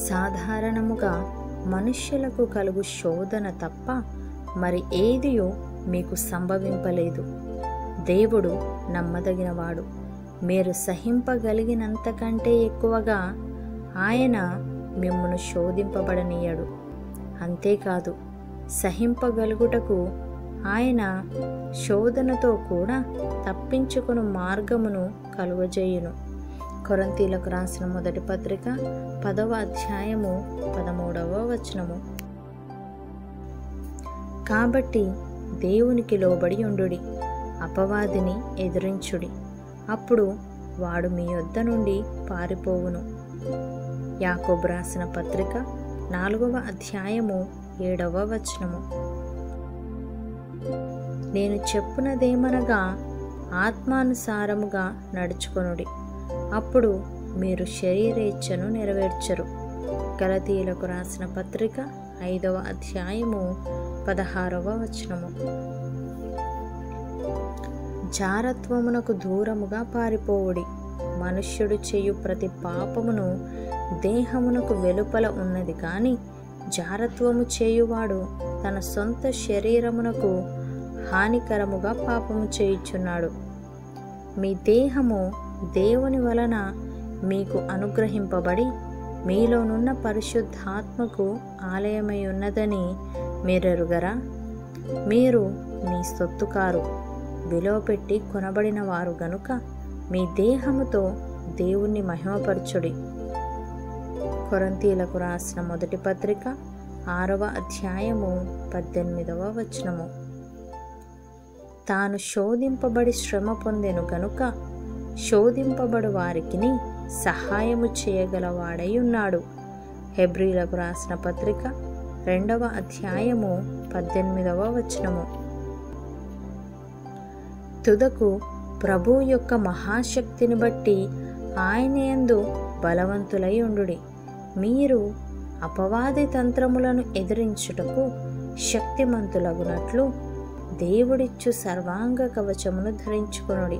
సాధారణముగా మనుష్యులకు కలుగు శోధన తప్ప మరి ఏదియో మీకు సంభవింపలేదు దేవుడు నమ్మదగినవాడు మీరు సహింపగలిగినంతకంటే ఎక్కువగా ఆయన మిమ్మను శోధింపబడనీయడు అంతేకాదు సహింపగలుగుటకు ఆయన శోధనతో కూడా తప్పించుకుని మార్గమును కలుగజేయును కొరంతీలకు రాసిన మొదటి పత్రిక పదవ అధ్యాయము పదమూడవ వచనము కాబట్టి దేవునికి లోబడి ఉండుడి అపవాదిని ఎదిరించుడి అప్పుడు వాడు మీ యొద్ద నుండి పారిపోవును యాకోబు రాసిన పత్రిక నాలుగవ అధ్యాయము ఏడవ వచనము నేను చెప్పునదేమనగా ఆత్మానుసారముగా నడుచుకొనుడి అప్పుడు మీరు శరీరేచ్ఛను నెరవేర్చరు గలతీయులకు రాసిన పత్రిక ఐదవ అధ్యాయము పదహారవ వచనము జారత్వమునకు దూరముగా పారిపోవుడి మనుష్యుడు చేయు ప్రతి పాపమును దేహమునకు వెలుపల ఉన్నది కానీ జారత్వము చేయువాడు తన సొంత శరీరమునకు హానికరముగా పాపము చేయుచున్నాడు మీ దేహము దేవుని వలన మీకు అనుగ్రహింపబడి మీలోనున్న పరిశుద్ధాత్మకు ఆలయమై ఉన్నదని మీరెరుగరా మీరు మీ సొత్తు కారు విలువ పెట్టి కొనబడిన వారు గనుక మీ దేహముతో దేవుణ్ణి మహిమపరచుడి కొరంతీలకు రాసిన మొదటి పత్రిక ఆరవ అధ్యాయము పద్దెనిమిదవ వచనము తాను శోధింపబడి శ్రమ పొందెను గనుక శోధింపబడు వారికిని సహాయము చేయగలవాడై ఉన్నాడు హెబ్రీలకు రాసిన పత్రిక రెండవ అధ్యాయము పద్దెనిమిదవ వచనము తుదకు ప్రభు యొక్క మహాశక్తిని బట్టి ఆయన యందు బలవంతులై ఉండుడి మీరు అపవాది తంత్రములను ఎదిరించుటకు శక్తిమంతులగునట్లు దేవుడిచ్చు సర్వాంగ కవచమును ధరించుకొనుడి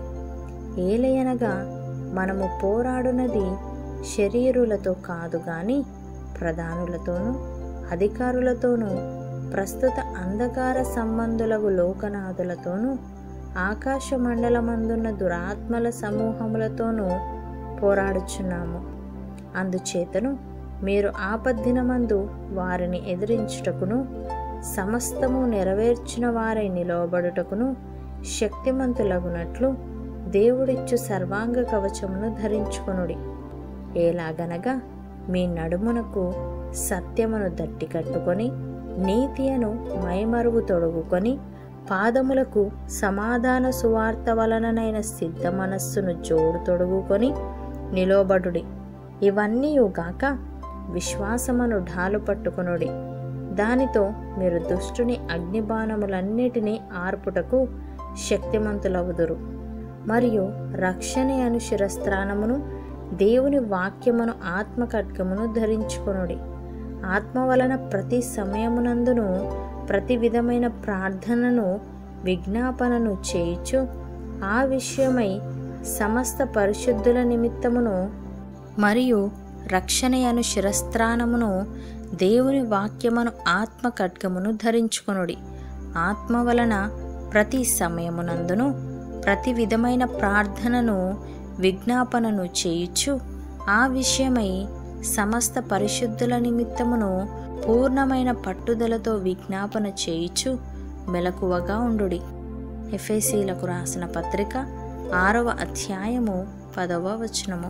ఏలయనగా మనము పోరాడునది శరీరులతో కాదు గాని ప్రధానులతోనూ అధికారులతోనూ ప్రస్తుత అంధకార సంబంధులకు లోకనాథులతోనూ ఆకాశ మండలమందున్న దురాత్మల సమూహములతోనూ పోరాడుచున్నాము అందుచేతను మీరు ఆపద్దినమందు వారిని ఎదిరించుటకును సమస్తము నెరవేర్చిన వారై నిలవబడుటకును శక్తిమంతులగునట్లు దేవుడిచ్చు సర్వాంగ కవచమును ధరించుకొనుడి ఎలాగనగా మీ నడుమునకు సత్యమును దట్టి కట్టుకొని నీతియను మైమరువు తొడుగుకొని పాదములకు సమాధాన సువార్త వలననైన సిద్ధ మనస్సును జోడు తొడుగుకొని నిలోబడుడి ఇవన్నీయుగాక విశ్వాసమును ఢాలు పట్టుకొనుడి దానితో మీరు దుష్టుని అగ్నిబాణములన్నిటినీ ఆర్పుటకు శక్తిమంతులవుదురు మరియు రక్షణ అను శిరస్త్రానమును దేవుని వాక్యమును ఆత్మ ఖడ్గమును ధరించుకొనుడి ఆత్మ వలన ప్రతి సమయమునందును ప్రతి విధమైన ప్రార్థనను విజ్ఞాపనను చేయుచు ఆ విషయమై సమస్త పరిశుద్ధుల నిమిత్తమును మరియు రక్షణ అను శిరస్త్రానమును దేవుని వాక్యమును ఆత్మ ఖడ్గమును ధరించుకొనుడి ఆత్మ వలన ప్రతి సమయమునందును ప్రతి విధమైన ప్రార్థనను విజ్ఞాపనను చేయుచు ఆ విషయమై సమస్త పరిశుద్ధుల నిమిత్తమును పూర్ణమైన పట్టుదలతో విజ్ఞాపన చేయుచు మెలకువగా ఉండుడి ఎఫ్ఎసీలకు రాసిన పత్రిక ఆరవ అధ్యాయము పదవ వచనము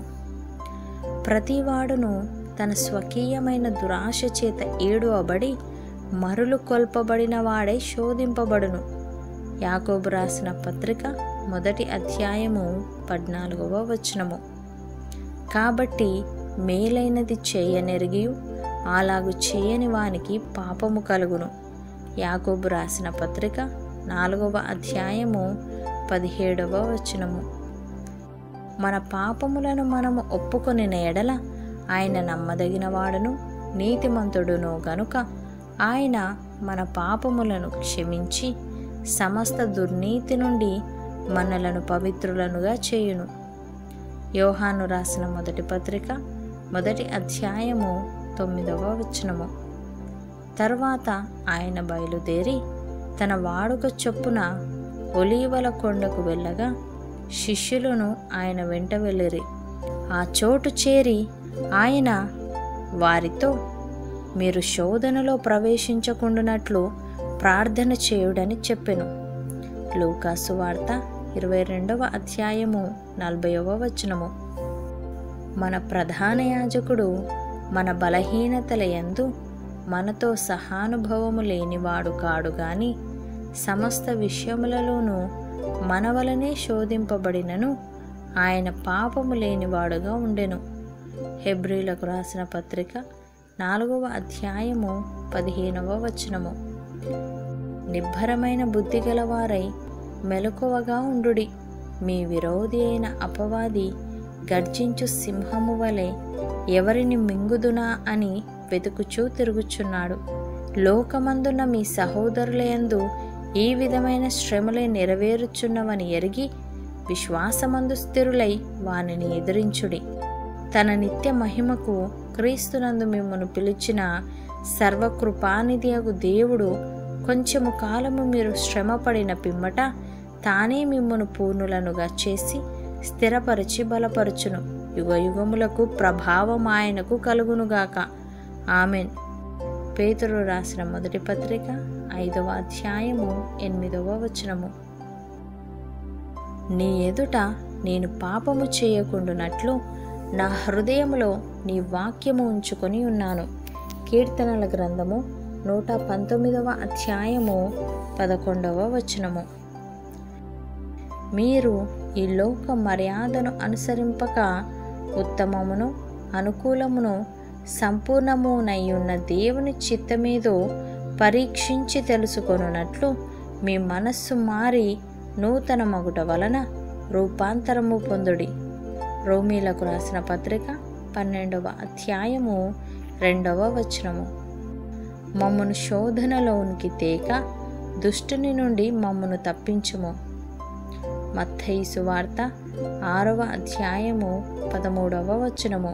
ప్రతివాడును తన స్వకీయమైన దురాశ చేత ఏడువబడి మరులు కొల్పబడిన వాడే శోధింపబడును యాకోబు రాసిన పత్రిక మొదటి అధ్యాయము పద్నాలుగవ వచనము కాబట్టి మేలైనది చేయనెరిగియు అలాగు చేయని వానికి పాపము కలుగును యాకోబు రాసిన పత్రిక నాలుగవ అధ్యాయము పదిహేడవ వచనము మన పాపములను మనము ఒప్పుకొనిన ఎడల ఆయన నమ్మదగిన వాడును నీతిమంతుడును గనుక ఆయన మన పాపములను క్షమించి సమస్త దుర్నీతి నుండి మనలను పవిత్రులనుగా చేయును యోహాను రాసిన మొదటి పత్రిక మొదటి అధ్యాయము తొమ్మిదవ వచనము తర్వాత ఆయన బయలుదేరి తన వాడుక చొప్పున ఒలీవల కొండకు వెళ్ళగా శిష్యులను ఆయన వెంట వెళ్ళిరి ఆ చోటు చేరి ఆయన వారితో మీరు శోధనలో ప్రవేశించకుండానట్లు ప్రార్థన చేయుడని చెప్పెను లూకాసు వార్త ఇరవై రెండవ అధ్యాయము నలభైవ వచనము మన ప్రధాన యాజకుడు మన బలహీనతల యందు మనతో సహానుభవము లేనివాడు కాడు గాని సమస్త విషయములలోనూ మన వలనే శోధింపబడినను ఆయన పాపము లేనివాడుగా ఉండెను హెబ్రిలకు రాసిన పత్రిక నాలుగవ అధ్యాయము పదిహేనవ వచనము నిబ్బరమైన బుద్ధి గలవారై మెలకువగా ఉండుడి మీ విరోధి అయిన అపవాది గర్జించు సింహము వలె ఎవరిని మింగుదునా అని వెతుకుచూ తిరుగుచున్నాడు లోకమందున్న మీ సహోదరులయందు ఈ విధమైన శ్రమలే నెరవేరుచున్నవని ఎరిగి విశ్వాసమందు స్థిరులై వానిని ఎదిరించుడి తన నిత్య మహిమకు క్రీస్తునందు మిమ్మను పిలిచిన సర్వకృపానిధియగు దేవుడు కొంచెము కాలము మీరు శ్రమపడిన పిమ్మట తానే మిమ్మను పూర్ణులనుగా చేసి స్థిరపరిచి బలపరచును యుగయుగములకు ప్రభావం ఆయనకు కలుగునుగాక ఆమెన్ పేతురు రాసిన మొదటి పత్రిక ఐదవ అధ్యాయము ఎనిమిదవ వచనము నీ ఎదుట నేను పాపము చేయకుండునట్లు నా హృదయములో నీ వాక్యము ఉంచుకొని ఉన్నాను కీర్తనల గ్రంథము నూట పంతొమ్మిదవ అధ్యాయము పదకొండవ వచనము మీరు ఈ లోక మర్యాదను అనుసరింపక ఉత్తమమును అనుకూలమును సంపూర్ణమునయ్యున్న దేవుని చిత్తమేదో పరీక్షించి తెలుసుకొనున్నట్లు మీ మనస్సు మారి నూతన మగుట వలన రూపాంతరము పొందుడి రోమీలకు రాసిన పత్రిక పన్నెండవ అధ్యాయము రెండవ వచనము మమ్మను శోధనలోనికి తేక దుష్టుని నుండి మమ్మను తప్పించుము మత్తయి సువార్త ఆరవ అధ్యాయము పదమూడవ వచనము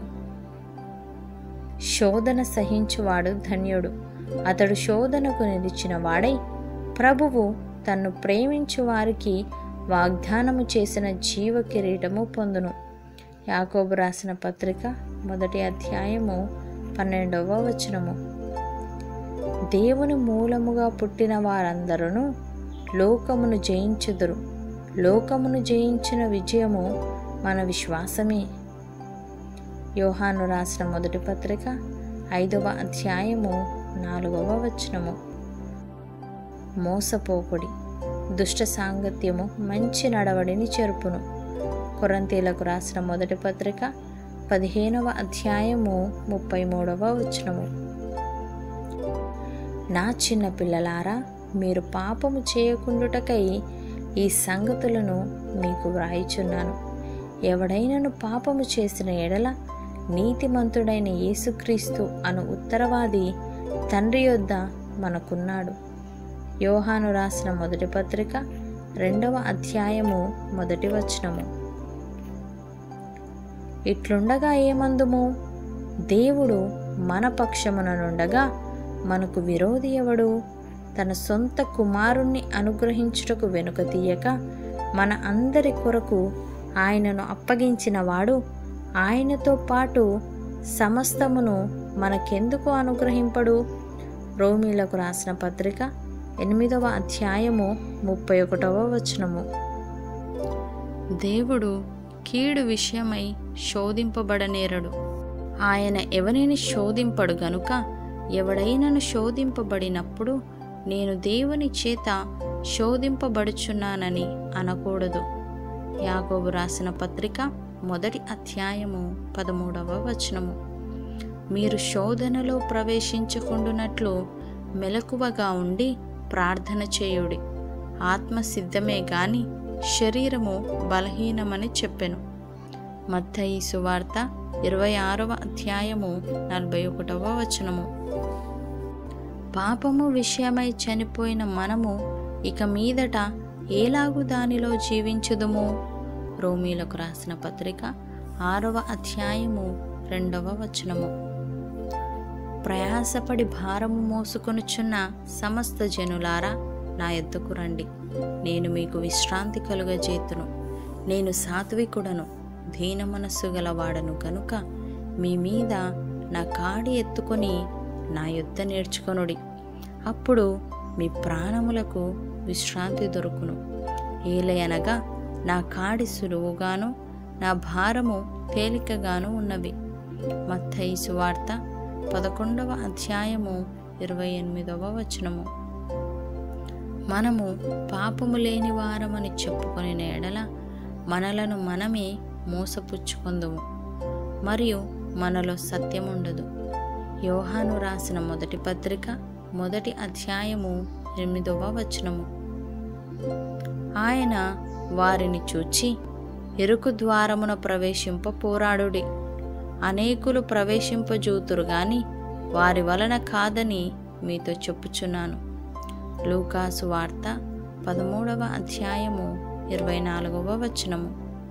శోధన సహించువాడు ధన్యుడు అతడు శోధనకు నిలిచిన వాడై ప్రభువు తన్ను ప్రేమించు వారికి వాగ్దానము చేసిన జీవ కిరీటము పొందును యాకోబు రాసిన పత్రిక మొదటి అధ్యాయము పన్నెండవ వచనము దేవుని మూలముగా పుట్టిన వారందరూ లోకమును జయించుదురు లోకమును జయించిన విజయము మన విశ్వాసమే యోహాను రాసిన మొదటి పత్రిక ఐదవ అధ్యాయము నాలుగవ వచనము మోసపోకుడి దుష్ట సాంగత్యము మంచి నడవడిని చెరుపును కొరంతీలకు రాసిన మొదటి పత్రిక పదిహేనవ అధ్యాయము ముప్పై మూడవ వచనము నా చిన్న పిల్లలారా మీరు పాపము చేయకుండుటకై ఈ సంగతులను మీకు వ్రాయిచున్నాను ఎవడైనను పాపము చేసిన ఎడల నీతిమంతుడైన యేసుక్రీస్తు అను ఉత్తరవాది తండ్రి యొద్ద మనకున్నాడు యోహాను రాసిన మొదటి పత్రిక రెండవ అధ్యాయము మొదటి వచనము ఇట్లుండగా ఏమందుము దేవుడు మన పక్షముననుండగా మనకు విరోధి ఎవడు తన సొంత కుమారుణ్ణి అనుగ్రహించుటకు వెనుక తీయక మన అందరి కొరకు ఆయనను అప్పగించిన వాడు ఆయనతో పాటు సమస్తమును మనకెందుకు అనుగ్రహింపడు రోమీలకు రాసిన పత్రిక ఎనిమిదవ అధ్యాయము ముప్పై ఒకటవ వచనము దేవుడు కీడు విషయమై శోధింపబడనేరడు ఆయన ఎవరిని శోధింపడు గనుక ఎవడైనను శోధింపబడినప్పుడు నేను దేవుని చేత శోధింపబడుచున్నానని అనకూడదు యాగోబు రాసిన పత్రిక మొదటి అధ్యాయము పదమూడవ వచనము మీరు శోధనలో ప్రవేశించకుండునట్లు మెలకువగా ఉండి ప్రార్థన చేయుడి ఆత్మ సిద్ధమే గాని శరీరము బలహీనమని చెప్పెను మత్తయి సువార్త ఇరవై ఆరవ అధ్యాయము నలభై ఒకటవ వచనము పాపము విషయమై చనిపోయిన మనము ఇక మీదట ఏలాగు దానిలో జీవించుదుము రోమీలకు రాసిన పత్రిక ఆరవ అధ్యాయము రెండవ వచనము ప్రయాసపడి భారము మోసుకొనుచున్న సమస్త జనులారా నా ఎద్దుకు రండి నేను మీకు విశ్రాంతి కలుగజేతును నేను సాత్వికుడను దీన మనస్సు గలవాడను గనుక మీ మీద నా కాడి ఎత్తుకొని నా యుద్ధ నేర్చుకొనుడి అప్పుడు మీ ప్రాణములకు విశ్రాంతి దొరుకును ఏలయనగా నా కాడి సులువుగాను నా భారము తేలికగాను ఉన్నవి మత్తయి సువార్త పదకొండవ అధ్యాయము ఇరవై ఎనిమిదవ వచనము మనము పాపము లేని వారమని చెప్పుకొని ఎడల మనలను మనమే మోసపుచ్చుకొందుము మరియు మనలో సత్యం ఉండదు యోహాను రాసిన మొదటి పత్రిక మొదటి అధ్యాయము ఎనిమిదవ వచనము ఆయన వారిని చూచి ఇరుకు ద్వారమున ప్రవేశింప పోరాడుడి అనేకులు ప్రవేశింపజూతురు గాని వారి వలన కాదని మీతో చెప్పుచున్నాను లూకాసు వార్త పదమూడవ అధ్యాయము ఇరవై నాలుగవ వచనము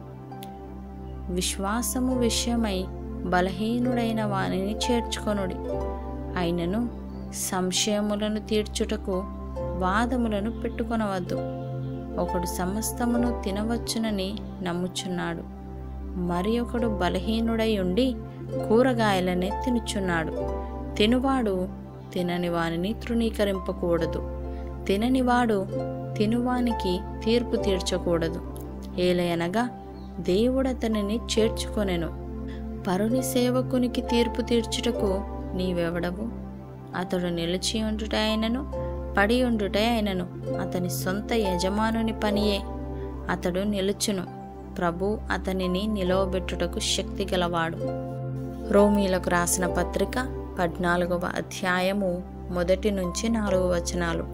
విశ్వాసము విషయమై బలహీనుడైన వానిని చేర్చుకొనుడి అయినను సంశయములను తీర్చుటకు వాదములను పెట్టుకొనవద్దు ఒకడు సమస్తమును తినవచ్చునని నమ్ముచున్నాడు మరి ఒకడు బలహీనుడై ఉండి కూరగాయలనే తినుచున్నాడు తినువాడు తినని వానిని తృణీకరింపకూడదు తిననివాడు తినువానికి తీర్పు తీర్చకూడదు ఏలయనగా దేవుడతనిని చేర్చుకొనెను పరుని సేవకునికి తీర్పు తీర్చుటకు నీవెవడవు అతడు నిలిచి ఉండుట అయినను పడి ఉండుట అయినను అతని సొంత యజమానుని పనియే అతడు నిలుచును ప్రభు అతనిని నిలవబెట్టుటకు శక్తి గలవాడు రోమీలకు రాసిన పత్రిక పద్నాలుగవ అధ్యాయము మొదటి నుంచి నాలుగు వచనాలు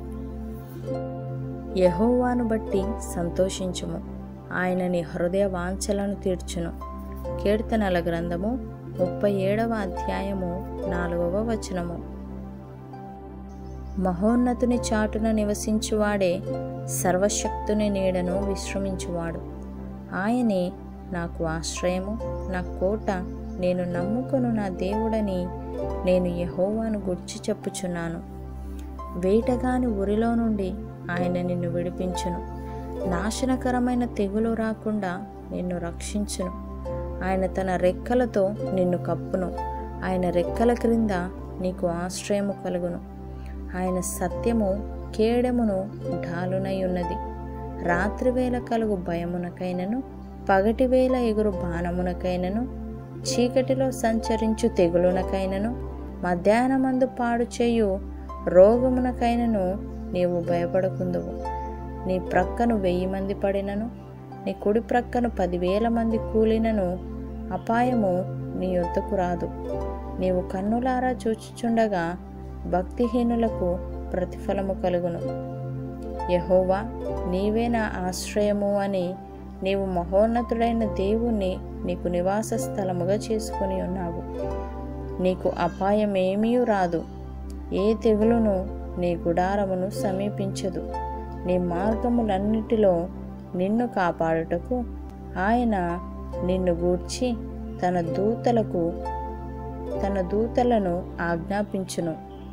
యహోవాను బట్టి సంతోషించుము ఆయన నీ హృదయ వాంఛలను తీర్చును కీర్తనల గ్రంథము ముప్పై ఏడవ అధ్యాయము నాలుగవ వచనము మహోన్నతుని చాటున నివసించువాడే సర్వశక్తుని నీడను విశ్రమించువాడు ఆయనే నాకు ఆశ్రయము నా కోట నేను నమ్ముకొను నా దేవుడని నేను యహోవాను గుర్చి చెప్పుచున్నాను వేటగాని ఉరిలో నుండి ఆయన నిన్ను విడిపించును నాశనకరమైన తెగులు రాకుండా నిన్ను రక్షించును ఆయన తన రెక్కలతో నిన్ను కప్పును ఆయన రెక్కల క్రింద నీకు ఆశ్రయము కలుగును ఆయన సత్యము కేడెమును ఢాలునై ఉన్నది రాత్రివేళ కలుగు భయమునకైనను పగటివేళ ఎగురు బాణమునకైనను చీకటిలో సంచరించు తెగులునకైనను మధ్యాహ్నమందు పాడు చేయు రోగమునకైనను నీవు భయపడకుందువు నీ ప్రక్కను వెయ్యి మంది పడినను నీ కుడి ప్రక్కను పదివేల మంది కూలినను అపాయము నీ యొద్దకు రాదు నీవు కన్నులారా చూచుచుండగా భక్తిహీనులకు ప్రతిఫలము కలుగును యహోవా నీవే నా ఆశ్రయము అని నీవు మహోన్నతుడైన దేవుణ్ణి నీకు నివాస స్థలముగా చేసుకుని ఉన్నావు నీకు అపాయమేమీ రాదు ఏ తెగులును నీ గుడారమును సమీపించదు నీ మార్గములన్నిటిలో నిన్ను కాపాడుటకు ఆయన నిన్ను గూర్చి తన దూతలకు తన దూతలను ఆజ్ఞాపించును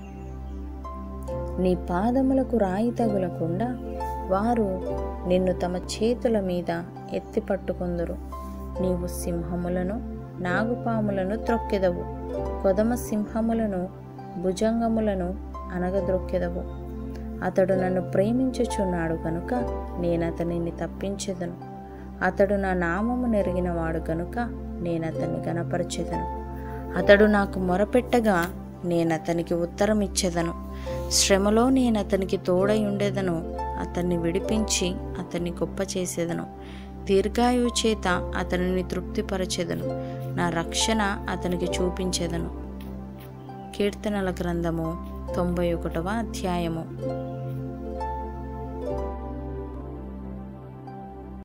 నీ పాదములకు రాయి తగులకుండా వారు నిన్ను తమ చేతుల మీద ఎత్తి పట్టుకొందురు నీవు సింహములను నాగుపాములను త్రొక్కెదవు కొదమ సింహములను భుజంగములను అనగద్రొక్కెదవు అతడు నన్ను ప్రేమించుచున్నాడు కనుక నేను అతనిని తప్పించెదను అతడు నా నామము నెరిగినవాడు కనుక నేను అతన్ని గనపరచెదను అతడు నాకు మొరపెట్టగా నేను అతనికి ఉత్తరం ఇచ్చేదను శ్రమలో నేను అతనికి తోడై ఉండేదను అతన్ని విడిపించి అతన్ని గొప్ప చేసేదను దీర్ఘాయువు చేత అతనిని తృప్తిపరచెదను నా రక్షణ అతనికి చూపించేదను కీర్తనల గ్రంథము తొంభై ఒకటవ అధ్యాయము